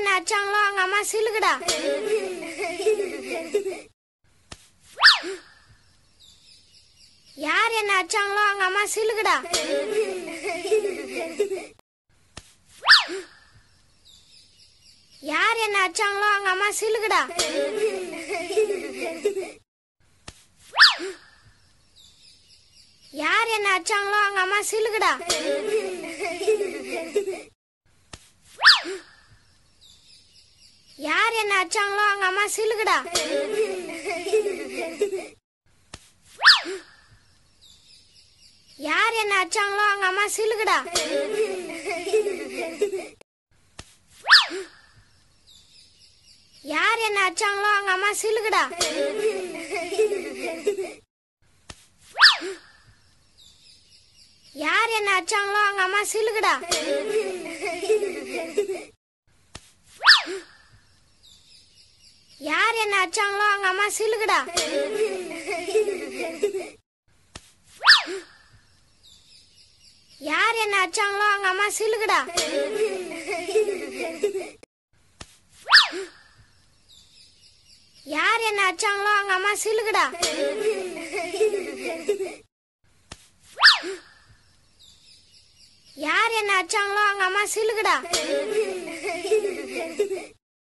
அடிச்சாங்களோ அவங்க அம்மா சிலுக்குடா யார் என்ன அடிச்சாங்களோ அவங்க அம்மா சிலுக்குடா யார் என்ன அடிச்சாங்களோ அவங்க அம்மா சிலுக்குடா யார் என்ன அடிச்சாங்களோ அவங்க அம்மா சிலுக்குடா யார் என்ன அடிச்சாங்களோ அவங்க அம்மா சிலுக்குடா யார் என்ன அடிச்சாங்களோ அவங்க அம்மா சிலுக்குடா யார் என்ன அடிச்சாங்களோ அவங்க அம்மா சிலுக்குடா யார் என்ன அடிச்சாங்களோ அவங்க அம்மா சிலுக்குடா யார் என்ன அடிச்சாங்களோ அவங்க அம்மா சிலுக்குடா யார் என்ன அடிச்சாங்களோ அவங்க அம்மா சிலுக்குடா யார் என்ன அடிச்சாங்களோ அவங்க அம்மா சிலுக்குடா யார் என்ன அடிச்சாங்களோ அவங்க அம்மா சிலுக்குடா